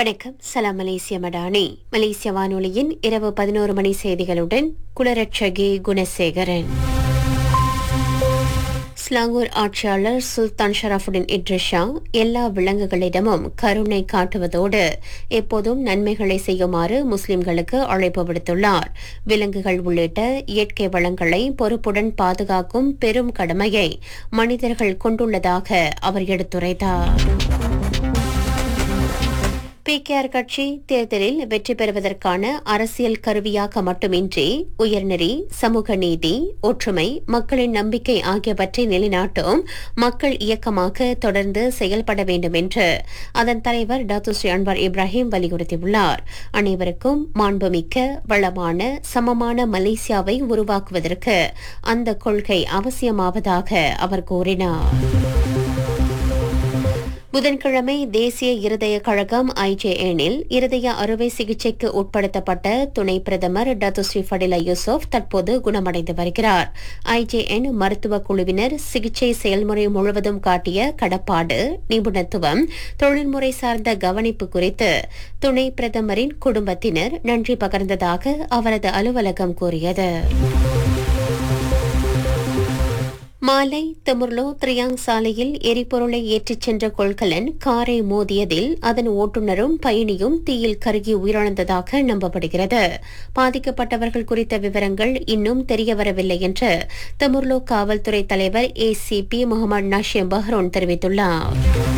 வணக்கம் சலாம் மலேசிய மடானி மலேசிய வானொலியின் இரவு பதினோரு மணி செய்திகளுடன் குலரட்சகி குணசேகரன் ஸ்லாங்கூர் ஆட்சியாளர் சுல்தான் ஷராஃபுடின் இட்ரிஷா எல்லா விலங்குகளிடமும் கருணை காட்டுவதோடு எப்போதும் நன்மைகளை செய்யுமாறு முஸ்லிம்களுக்கு அழைப்பு விடுத்துள்ளார் விலங்குகள் உள்ளிட்ட இயற்கை வளங்களை பொறுப்புடன் பாதுகாக்கும் பெரும் கடமையை மனிதர்கள் கொண்டுள்ளதாக அவர் எடுத்துரைத்தார் பிகேஆர் கட்சி தேர்தலில் வெற்றி பெறுவதற்கான அரசியல் கருவியாக மட்டுமின்றி உயர்நெறி சமூக நீதி ஒற்றுமை மக்களின் நம்பிக்கை ஆகியவற்றை நிலைநாட்டும் மக்கள் இயக்கமாக தொடர்ந்து செயல்பட வேண்டும் என்று அதன் தலைவர் டாக்டர் ஸ்ரீ அன்வார் இப்ராஹிம் வலியுறுத்தியுள்ளார் அனைவருக்கும் மாண்புமிக்க வளமான சமமான மலேசியாவை உருவாக்குவதற்கு அந்த கொள்கை அவசியமாவதாக அவர் கூறினார் புதன்கிழமை தேசிய இருதய கழகம் ஐஜேஎனில் இருதய அறுவை சிகிச்சைக்கு உட்படுத்தப்பட்ட துணை பிரதமர் டத்து ஸ்ரீ ஃபடிலா யூசுப் தற்போது குணமடைந்து வருகிறார் ஐஜேஎன் மருத்துவ குழுவினர் சிகிச்சை செயல்முறை முழுவதும் காட்டிய கடப்பாடு நிபுணத்துவம் தொழில்முறை சார்ந்த கவனிப்பு குறித்து துணை பிரதமரின் குடும்பத்தினர் நன்றி பகிர்ந்ததாக அவரது அலுவலகம் கூறியது மாலை திமுர்லோ த்ரியாங் சாலையில் எரிபொருளை ஏற்றிச் சென்ற கொள்கலன் காரை மோதியதில் அதன் ஓட்டுநரும் பயணியும் தீயில் கருகி உயிரிழந்ததாக நம்பப்படுகிறது பாதிக்கப்பட்டவர்கள் குறித்த விவரங்கள் இன்னும் தெரியவரவில்லை என்று திமுர்லோ காவல்துறை தலைவர் ஏசிபி முகமது நாஷிம் பஹ்ரோன் தெரிவித்துள்ளார்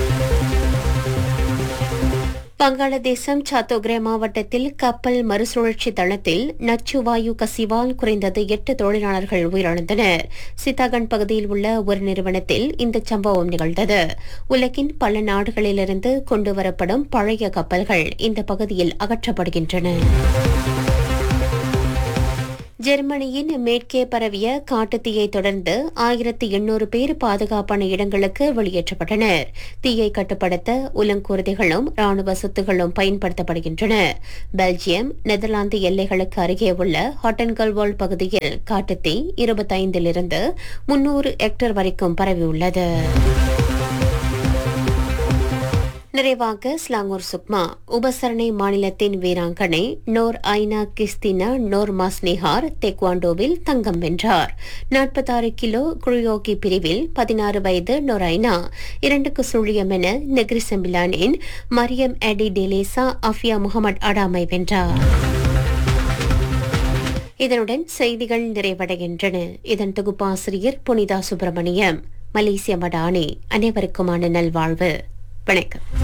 வங்காளதேசம் சாத்தோக்ரே மாவட்டத்தில் கப்பல் மறுசுழற்சி தளத்தில் நச்சு வாயு கசிவால் குறைந்தது எட்டு தொழிலாளர்கள் உயிரிழந்தனர் சித்தாகன் பகுதியில் உள்ள ஒரு நிறுவனத்தில் இந்த சம்பவம் நிகழ்ந்தது உலகின் பல நாடுகளிலிருந்து கொண்டுவரப்படும் பழைய கப்பல்கள் இந்த பகுதியில் அகற்றப்படுகின்றன ஜெர்மனியின் மேற்கே பரவிய காட்டுத்தீயை தொடர்ந்து ஆயிரத்தி எண்ணூறு பேர் பாதுகாப்பான இடங்களுக்கு வெளியேற்றப்பட்டனர் தீயை கட்டுப்படுத்த உலங்கூர்திகளும் ராணுவ சொத்துகளும் பயன்படுத்தப்படுகின்றன பெல்ஜியம் நெதர்லாந்து எல்லைகளுக்கு அருகே உள்ள ஹாட்டன்கல்வால் பகுதியில் காட்டுத்தீ இருபத்தைந்திலிருந்து முன்னூறு ஹெக்டேர் வரைக்கும் பரவியுள்ளது நிறைவாக ஸ்லாங்கூர் சுக்மா உபசரணை மாநிலத்தின் வீராங்கனை நோர் ஐனா கிஸ்தினா நோர் மாஸ்னிஹார் தெக்வாண்டோவில் தங்கம் வென்றார் நாற்பத்தாறு கிலோ குரியோகி பிரிவில் பதினாறு வயது நொரைனா இரண்டுக்கு சுழியம் என நெக்ரி செம்பிலானின் Mariam Edi Delesa Afia Muhammad அடாமை வென்றார் இதனுடன் செய்திகள் நிறைவடைகின்றன இதன் தொகுப்பாசிரியர் புனிதா சுப்பிரமணியம் மலேசிய மடானி அனைவருக்குமான நல்வாழ்வு வணக்கம்